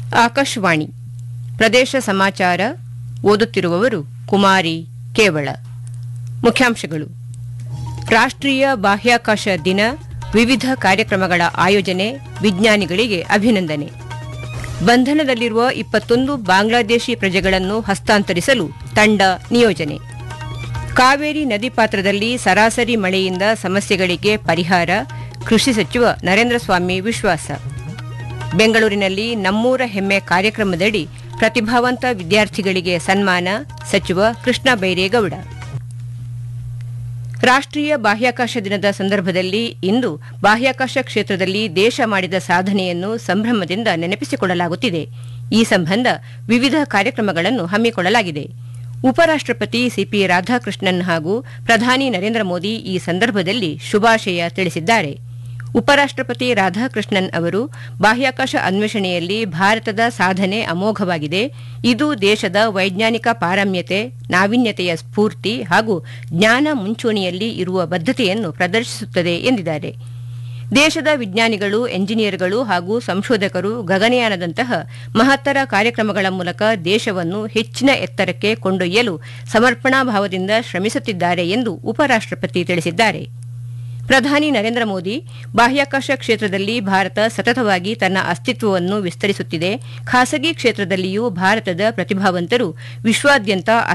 ಆಕಾಶವಾಣಿ ಪ್ರದೇಶ ಸಮಾಚಾರ ಓದುತ್ತಿರುವವರು ಕುಮಾರಿ ಕೇವಳ ಮುಖ್ಯಾಂಶಗಳು ರಾಷ್ಟ್ರೀಯ ಬಾಹ್ಯಾಕಾಶ ದಿನ ವಿವಿಧ ಕಾರ್ಯಕ್ರಮಗಳ ಆಯೋಜನೆ ವಿಜ್ಞಾನಿಗಳಿಗೆ ಅಭಿನಂದನೆ ಬಂಧನದಲ್ಲಿರುವ ಇಪ್ಪತ್ತೊಂದು ಬಾಂಗ್ಲಾದೇಶಿ ಪ್ರಜೆಗಳನ್ನು ಹಸ್ತಾಂತರಿಸಲು ತಂಡ ನಿಯೋಜನೆ ಕಾವೇರಿ ನದಿ ಪಾತ್ರದಲ್ಲಿ ಸರಾಸರಿ ಮಳೆಯಿಂದ ಸಮಸ್ಯೆಗಳಿಗೆ ಪರಿಹಾರ ಕೃಷಿ ಸಚಿವ ನರೇಂದ್ರ ಸ್ವಾಮಿ ವಿಶ್ವಾಸ ಬೆಂಗಳೂರಿನಲ್ಲಿ ನಮ್ಮೂರ ಹೆಮ್ಮೆ ಕಾರ್ಯಕ್ರಮದಡಿ ಪ್ರತಿಭಾವಂತ ವಿದ್ಯಾರ್ಥಿಗಳಿಗೆ ಸನ್ಮಾನ ಸಚಿವ ಕೃಷ್ಣ ಬೈರೇಗೌಡ ರಾಷ್ಟ್ರೀಯ ಬಾಹ್ಯಾಕಾಶ ದಿನದ ಸಂದರ್ಭದಲ್ಲಿ ಇಂದು ಬಾಹ್ಯಾಕಾಶ ಕ್ಷೇತ್ರದಲ್ಲಿ ದೇಶ ಮಾಡಿದ ಸಾಧನೆಯನ್ನು ಸಂಭ್ರಮದಿಂದ ನೆನಪಿಸಿಕೊಳ್ಳಲಾಗುತ್ತಿದೆ ಈ ಸಂಬಂಧ ವಿವಿಧ ಕಾರ್ಯಕ್ರಮಗಳನ್ನು ಹಮ್ಮಿಕೊಳ್ಳಲಾಗಿದೆ ಉಪರಾಷ್ಟಪತಿ ಸಿಪಿ ರಾಧಾಕೃಷ್ಣನ್ ಹಾಗೂ ಪ್ರಧಾನಿ ನರೇಂದ್ರ ಮೋದಿ ಈ ಸಂದರ್ಭದಲ್ಲಿ ಶುಭಾಶಯ ತಿಳಿಸಿದ್ದಾರೆ ಉಪರಾಷ್ಟಪತಿ ರಾಧಾಕೃಷ್ಣನ್ ಅವರು ಬಾಹ್ಯಾಕಾಶ ಅನ್ವೇಷಣೆಯಲ್ಲಿ ಭಾರತದ ಸಾಧನೆ ಅಮೋಘವಾಗಿದೆ ಇದು ದೇಶದ ವೈಜ್ಞಾನಿಕ ಪಾರಮ್ಯತೆ ನಾವೀನ್ಯತೆಯ ಸ್ಫೂರ್ತಿ ಹಾಗೂ ಜ್ಞಾನ ಮುಂಚೂಣಿಯಲ್ಲಿ ಇರುವ ಬದ್ಧತೆಯನ್ನು ಪ್ರದರ್ಶಿಸುತ್ತದೆ ಎಂದಿದ್ದಾರೆ ದೇಶದ ವಿಜ್ಞಾನಿಗಳು ಎಂಜಿನಿಯರ್ಗಳು ಹಾಗೂ ಸಂಶೋಧಕರು ಗಗನಯಾನದಂತಹ ಮಹತ್ತರ ಕಾರ್ಯಕ್ರಮಗಳ ಮೂಲಕ ದೇಶವನ್ನು ಹೆಚ್ಚಿನ ಎತ್ತರಕ್ಕೆ ಕೊಂಡೊಯ್ಯಲು ಸಮರ್ಪಣಾ ಭಾವದಿಂದ ಶ್ರಮಿಸುತ್ತಿದ್ದಾರೆ ಎಂದು ಉಪರಾಷ್ಟಪತಿ ತಿಳಿಸಿದ್ದಾರೆ ಪ್ರಧಾನಿ ನರೇಂದ್ರ ಮೋದಿ ಬಾಹ್ಯಾಕಾಶ ಕ್ಷೇತ್ರದಲ್ಲಿ ಭಾರತ ಸತತವಾಗಿ ತನ್ನ ಅಸ್ತಿತ್ವವನ್ನು ವಿಸ್ತರಿಸುತ್ತಿದೆ ಖಾಸಗಿ ಕ್ಷೇತ್ರದಲ್ಲಿಯೂ ಭಾರತದ ಪ್ರತಿಭಾವಂತರು ವಿಶ್ವಾದ್ಯಂತ